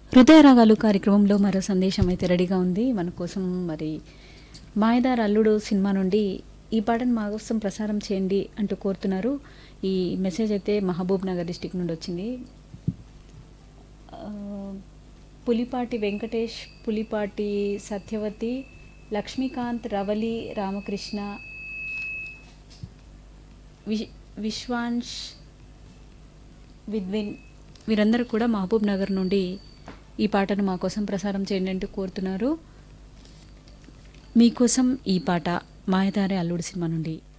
హృదయ రాగాలు కార్యక్రమంలో మరో సందేశం అయితే రెడీగా ఉంది మన కోసం మరి మాయదార్ అల్లుడు సినిమా నుండి ఈ పాటను మా కోసం ప్రసారం చేయండి అంటూ కోరుతున్నారు ఈ మెసేజ్ అయితే మహబూబ్ నగర్ డిస్టిక్ నుండి వచ్చింది ఆ, పులిపాటి వెంకటేష్ పులిపాటి సత్యవతి లక్ష్మీకాంత్ రవలి రామకృష్ణ విశ్ విశ్వాంష్ విద్విన్ వీరందరూ కూడా మహబూబ్ నగర్ నుండి ఈ పాటను మా కోసం ప్రసారం చేయండి అంటూ కోరుతున్నారు మీకోసం ఈ పాట మాయదారి అల్లుడు సినిమా నుండి